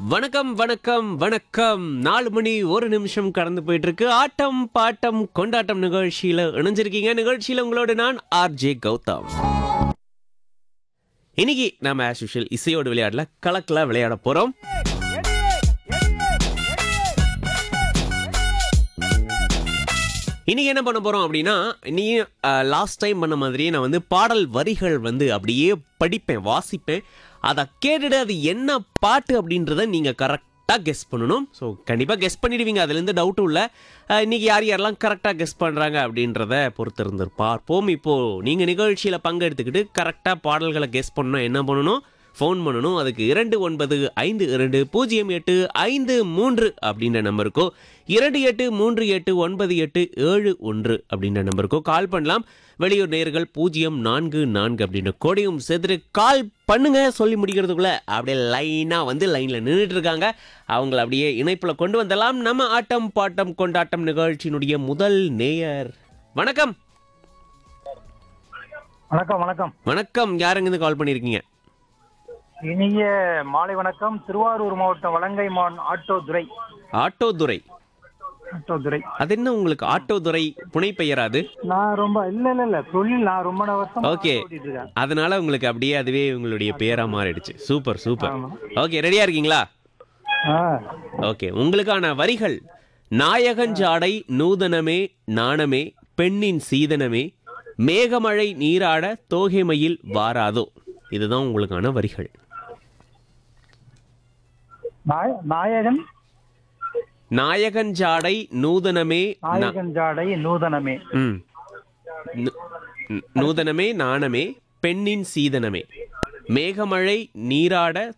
வணக்கம் வணக்கம் வணக்கம் நாலு மணி ஒரு நிமிஷம் கடந்து போயிட்டு இருக்கு ஆட்டம் பாட்டம் கொண்டாட்டம் நிகழ்ச்சியில இணைஞ்சிருக்கீங்க நிகழ்ச்சியில உங்களோட நான் ஆர்ஜே கௌதம் இன்னைக்கு நாம ஆஸ் யூஷுவல் இசையோடு விளையாடல கலக்கலா விளையாட போறோம் இன்னைக்கு என்ன பண்ண போறோம் அப்படின்னா நீ லாஸ்ட் டைம் பண்ண மாதிரியே நான் வந்து பாடல் வரிகள் வந்து அப்படியே படிப்பேன் வாசிப்பேன் அதை கேட்டுட்டு அது என்ன பாட்டு அப்படின்றத நீங்க கரெக்டாக கெஸ் பண்ணணும் ஸோ கண்டிப்பாக கெஸ் பண்ணிடுவீங்க அதுலேருந்து டவுட்டும் இல்லை அஹ், இன்னைக்கு யார் யாரெல்லாம் கரெக்டாக கெஸ் பண்ணுறாங்க அப்படின்றத பொறுத்திருந்து பார்ப்போம் இப்போது நீங்கள் நிகழ்ச்சியில் பங்கெடுத்துக்கிட்டு கரெக்டாக பாடல்களை கெஸ் பண்ணணும் என்ன பண்ணணும் ஃபோன் பண்ணணும் அதுக்கு இரண்டு ஒன்பது ஐந்து இரண்டு பூஜ்ஜியம் எட்டு ஐந்து மூன்று அப்படின்ற நம்பருக்கோ இரண்டு எட்டு மூன்று எட்டு ஒன்பது எட்டு ஏழு ஒன்று அப்படின்ற நம்பருக்கோ கால் பண்ணலாம் வெளியூர் நேர்கள் பூஜ்ஜியம் நான்கு நான்கு அப்படின்ற கோடையும் சேர்த்துட்டு கால் பண்ணுங்க சொல்லி முடிக்கிறதுக்குள்ள அப்படியே லைனாக வந்து லைனில் நின்றுட்டு இருக்காங்க அவங்கள அப்படியே இணைப்பில் கொண்டு வந்தலாம் நம்ம ஆட்டம் பாட்டம் கொண்டாட்டம் நிகழ்ச்சியினுடைய முதல் நேயர் வணக்கம் வணக்கம் வணக்கம் வணக்கம் யாருங்க கால் பண்ணியிருக்கீங்க இனிய மாலை வணக்கம் திருவாரூர் மாவட்டம் Valangaiman auto Durai auto Durai auto Durai அது என்ன உங்களுக்கு ஆட்டோ துரை புனை பெயராது நான் ரொம்ப இல்ல இல்ல இல்ல தொழில் நான் ரொம்ப வருஷம் ஓகே ஓட்டிட்டு இருக்கேன் அதனால உங்களுக்கு அப்படியே அதுவே உங்களுடைய பேரா மாறிடுச்சு சூப்பர் சூப்பர் ஆமா. ஓகே ரெடியா இருக்கீங்களா ஆ, ஓகே உங்களுக்கான வரிகள் நாயகஞ்சாடை நூதனமே நாணமே பெண்ணின் சீதனமே மேகமழை நீராட தோகைமையில் வாராதோ இதுதான் உங்களுக்கான வரிகள் நாய- நாயகன் நாயகஞ்சாடை நூதனமே நா- நாயகன் ஜாடை நூதனமே ம். நு- நு- நூதனமே நாணமே பெண்ணின் சீதனமே மேகமழை நீராட